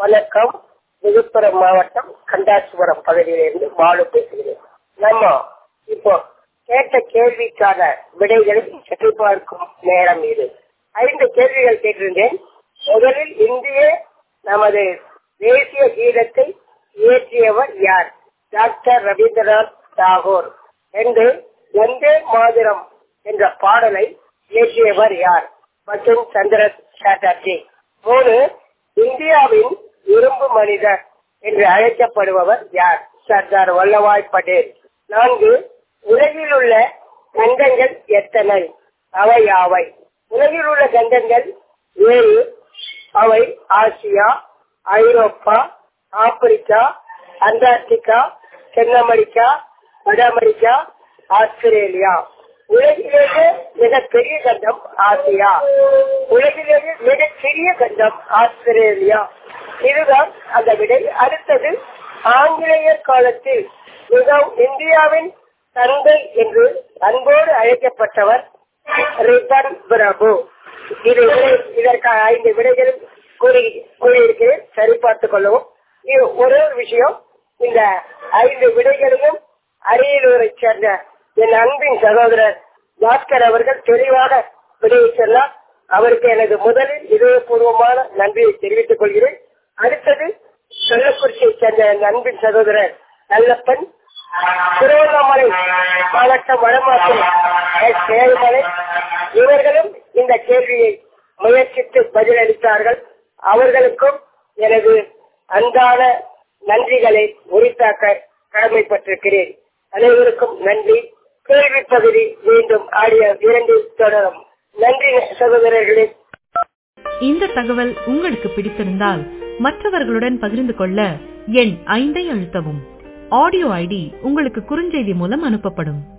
வணக்கம் விழுப்புரம் மாவட்டம் கண்டாசிபுரம் பகுதியிலிருந்து பாலு பேசுகிறேன் நம்ம இப்போ கேட்ட கேள்விக்கான விடைகளை சரிபார்க்கும் நேரம் இது ஐந்து கேள்விகள் கேட்டிருந்தேன் முதலில் இந்திய நமது தேசிய கீதத்தை இயற்றியவர் யார் டாக்டர் ரவீந்திரநாத் தாகூர் என்று வந்தே மாதிரம் என்ற பாடலை இயற்றியவர் யார் மற்றும் சந்திர சாட்டர்ஜி மூணு இந்தியாவின் இரும்பு மனிதர் என்று அழைக்கப்படுபவர் யார் சர்தார் வல்லபாய் பட்டேல் நான்கு உலகில் உள்ள கண்டங்கள் எத்தனை அவை யாவை உலகில் உள்ள கண்டங்கள் ஏழு அவை ஆசியா ஐரோப்பா ஆப்பிரிக்கா அண்டார்டிகா தென் அமெரிக்கா வட அமெரிக்கா ஆஸ்திரேலியா உலகிலேயே மிகப்பெரிய கண்டம் ஆசியா உலகிலேயே மிகச்சிறிய கண்டம் ஆஸ்திரேலியா இதுதான் அந்த விடை அடுத்தது ஆங்கிலேயர் காலத்தில் மிகவும் இந்தியாவின் தந்தை என்று அன்போடு அழைக்கப்பட்டவர் ரிப்பன் பிரபு இது இதற்கான ஐந்து விடைகளும் கூறி கூறியிருக்கிறேன் சரிபார்த்துக் கொள்ளவும் இது ஒரே ஒரு விஷயம் இந்த ஐந்து விடைகளையும் அரியலூரை சேர்ந்த என் அன்பின் சகோதரர் பாஸ்கர் அவர்கள் தெளிவாக விடையை சொன்னார் அவருக்கு எனது முதலில் இதயபூர்வமான நன்றியை தெரிவித்துக் கொள்கிறேன் அடுத்தது சொல்லக்குறிச்சியை சேர்ந்த என் அன்பின் சகோதரர் நல்லப்பன் திருவண்ணாமலை மாவட்டம் வடமாற்றம் ஏழுமலை இவர்களும் இந்த கேள்வியை முயற்சித்து பதிலளித்தார்கள் அவர்களுக்கும் எனது அன்பான நன்றிகளை உரித்தாக்க கடமைப்பட்டிருக்கிறேன் அனைவருக்கும் நன்றி கேள்வி பகுதி மீண்டும் ஆடிய இரண்டு தொடரும் நன்றி சகோதரர்களே இந்த தகவல் உங்களுக்கு பிடித்திருந்தால் மற்றவர்களுடன் பகிர்ந்து கொள்ள எண் ஐந்தை அழுத்தவும் ஆடியோ ஐடி உங்களுக்கு குறுஞ்செய்தி மூலம் அனுப்பப்படும்